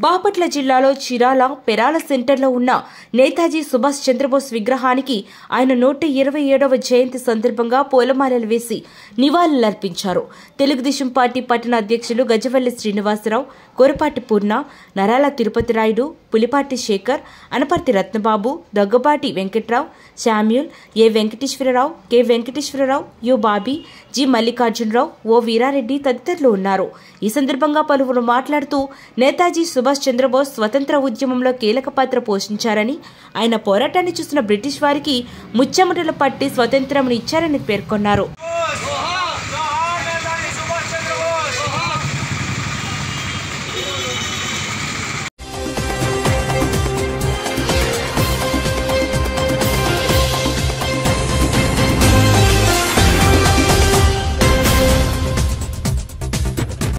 బాపట్ల జిల్లాలో చిరాల పెరాల సెంటర్లో ఉన్న నేతాజీ సుభాష్ చంద్రబోస్ విగ్రహానికి ఆయన నూట ఇరవై ఏడవ జయంతి సందర్భంగా పూలమాలలు వేసి నివాళులర్పించారు తెలుగుదేశం పార్టీ పట్టణ అధ్యక్షులు Gajavalli Srinivasarao Korapati Purna Narala Tirupati Rayudu Pulipati Sekhar Anaparthi Ratnababu Daggubati Venkatrao Samuel A Venkateswararao K Venkateswararao U Bobby G Mallikarjunarao O Veerareddy తదితరులు ఉన్నారు ఈ సందర్భంగా పలువురు మాట్లాడుతూ నేతాజీ సుభాష్ చంద్రబోస్ స్వతంత్ర ఉద్యమంలో కీలక పాత్ర పోషించారని ఆయన పోరాటాన్ని చూసిన బ్రిటిష్ వారికి ముచ్చెమటలు పట్టి స్వతంత్రం ఇచ్చారని పేర్కొన్నారు